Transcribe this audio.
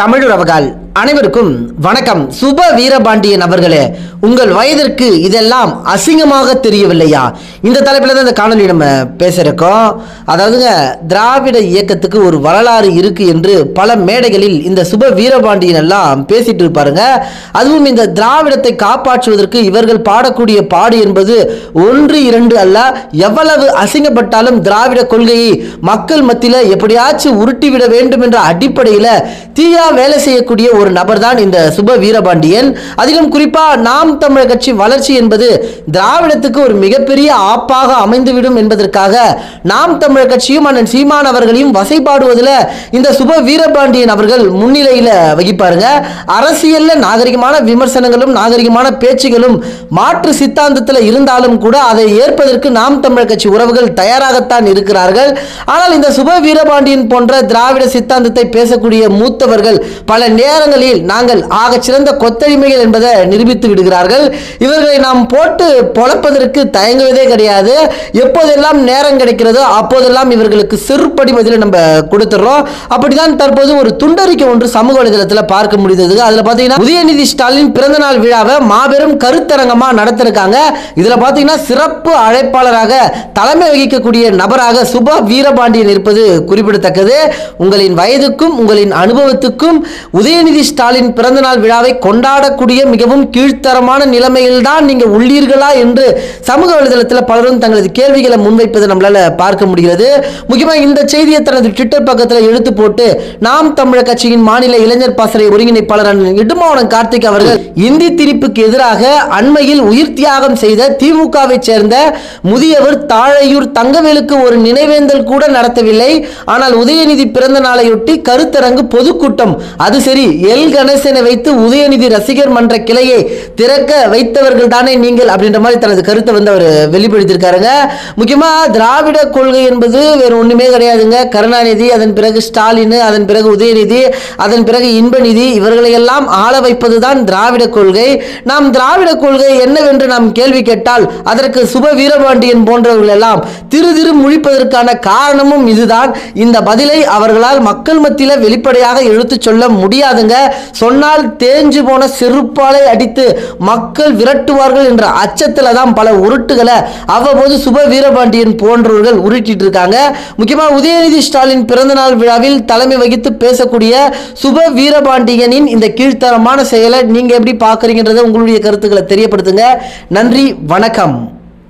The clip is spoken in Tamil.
தமிழுறவுகள் அனைவருக்கும் வணக்கம் சுப வீரபாண்டியன் அவர்களே உங்கள் வயதிற்கு இதெல்லாம் அசிங்கமாக தெரியவில்லையா இந்த தலைப்பில் தான் இந்த காணொலி நம்ம பேசுகிறோம் அதாவதுங்க திராவிட இயக்கத்துக்கு ஒரு வரலாறு இருக்கு என்று பல மேடைகளில் இந்த சுப வீரபாண்டியன் எல்லாம் பேசிட்டு இருப்பாருங்க அதுவும் இந்த திராவிடத்தை காப்பாற்றுவதற்கு இவர்கள் பாடக்கூடிய பாடு என்பது ஒன்று இரண்டு அல்ல எவ்வளவு அசிங்கப்பட்டாலும் திராவிட கொள்கையை மக்கள் மத்தியில் எப்படியாச்சும் உருட்டிவிட வேண்டும் என்ற அடிப்படையில் தீயா வேலை செய்யக்கூடிய ஒரு நபர் தான் இந்த சுப வீரபாண்டியன் அதிலும் குறிப்பா நாம் தமிழர் கட்சி வளர்ச்சி என்பது திராவிடத்துக்கு ஒரு மிகப்பெரிய ஆப்பாக அமைந்துவிடும் என்பதற்காக நாம் தமிழர் கட்சியும் அண்ணன் சீமான் அவர்களையும் வசைபாடுவதில் இந்த சுப வீரபாண்டியன் அவர்கள் முன்னிலையில் வகிப்பாருங்க அரசியல்ல நாகரிகமான விமர்சனங்களும் நாகரிகமான பேச்சுகளும் மாற்று சித்தாந்தத்தில் இருந்தாலும் கூட அதை ஏற்பதற்கு நாம் தமிழர் கட்சி உறவுகள் தயாராகத்தான் இருக்கிறார்கள் ஆனால் இந்த சுப வீரபாண்டியன் போன்ற திராவிட சித்தாந்தத்தை பேசக்கூடிய மூத்தவர்கள் பல நேரங்களில் நாங்கள் ஆகச் சிறந்த கொத்தடிமைகள் என்பதை நிரூபித்து விடுகிறார்கள் இவர்களை நாம் போட்டு பொழப்பதற்கு தயங்குவதே கிடையாது எப்போதெல்லாம் நேரம் கிடைக்கிறதோ அப்போதெல்லாம் இவர்களுக்கு செருப்படி பதில நம்ம கொடுத்துட்றோம் அப்படிதான் தற்போது ஒரு துண்டறிக்கை ஒன்று சமூக வலைதளத்தில் பார்க்க முடிந்தது அதில் பார்த்தீங்கன்னா உதயநிதி ஸ்டாலின் பிறந்தநாள் விழாவை மாபெரும் கருத்தரங்கமா நடத்திருக்காங்க இதுல பார்த்தீங்கன்னா சிறப்பு அழைப்பாளராக தலைமை வகிக்கக்கூடிய நபராக சுபா வீரபாண்டியன் இருப்பது குறிப்பிடத்தக்கது உங்களின் வயதுக்கும் உங்களின் அனுபவத்துக்கும் உதயநிதி ஸ்டாலின் பிறந்தநாள் விழாவை கொண்டாடக்கூடிய மிகவும் கீழ்த்தரமான நிலைமையில் தான் நீங்க உள்ளீர்களா என்று சமூக வலைதளத்தில் பலரும் தங்களது கேள்விகளை முன்வைப்பதை நம்மளால பார்க்க முடிகிறது முக்கியமா இந்த செய்தியை தனது ட்விட்டர் பக்கத்தில் எழுத்து போட்டு நாம் தமிழர் கட்சியின் மாநில இளைஞர் பாசறை ஒருங்கிணைப்பாளர் அண்ணன் இடுமாவனம் கார்த்திக் அவர்கள் இந்தி திணிப்புக்கு எதிராக அண்மையில் உயிர் தியாகம் செய்த திமுகவை சேர்ந்த முதியவர் தாழையூர் தங்கவேலுக்கு ஒரு நினைவேந்தல் கூட நடத்தவில்லை ஆனால் உதயநிதி பிறந்த நாளையொட்டி கருத்தரங்கு பொதுக்கூட்டம் அது சரி எல் கணேசனை வைத்து உதயநிதி ரசிகர் மன்ற கிளையை திறக்க வைத்தவர்கள் தானே நீங்கள் அப்படின்ற மாதிரி தனது கருத்தை வந்து அவர் வெளிப்படுத்தியிருக்காருங்க முக்கியமா திராவிட கொள்கை என்பது வேற ஒண்ணுமே கிடையாதுங்க கருணாநிதி அதன் பிறகு ஸ்டாலின் அதன் பிறகு உதயநிதி அதன் பிறகு இன்பநிதி இவர்களை எல்லாம் ஆள வைப்பதுதான் திராவிட கொள்கை நாம் திராவிட கொள்கை என்னவென்று நாம் கேள்வி கேட்டால் அதற்கு சுப வீரபாண்டியன் போன்றவர்கள் எல்லாம் திரு திரு முழிப்பதற்கான காரணமும் இதுதான் இந்த பதிலை அவர்களால் மக்கள் மத்தியில் வெளிப்படையாக எடுத்துச் சொல்ல முடியாதுங்க சொன்னால் தேஞ்சு போன செருப்பாலை அடித்து மக்கள் விரட்டுவார்கள் என்ற அச்சத்தில் தான் பல உருட்டுகளை அவ்வப்போது சுப வீரபாண்டியன் போன்றவர்கள் உருட்டிட்டு இருக்காங்க முக்கியமா உதயநிதி ஸ்டாலின் பிறந்தநாள் விழாவில் தலைமை வகித்து பேசக்கூடிய சுப வீரபாண்டியனின் இந்த கீழ்த்தரமான செயலை நீங்க எப்படி பார்க்குறீங்கன்றதை உங்களுடைய கருத்துக்களை தெரியப்படுத்துங்க நன்றி வணக்கம்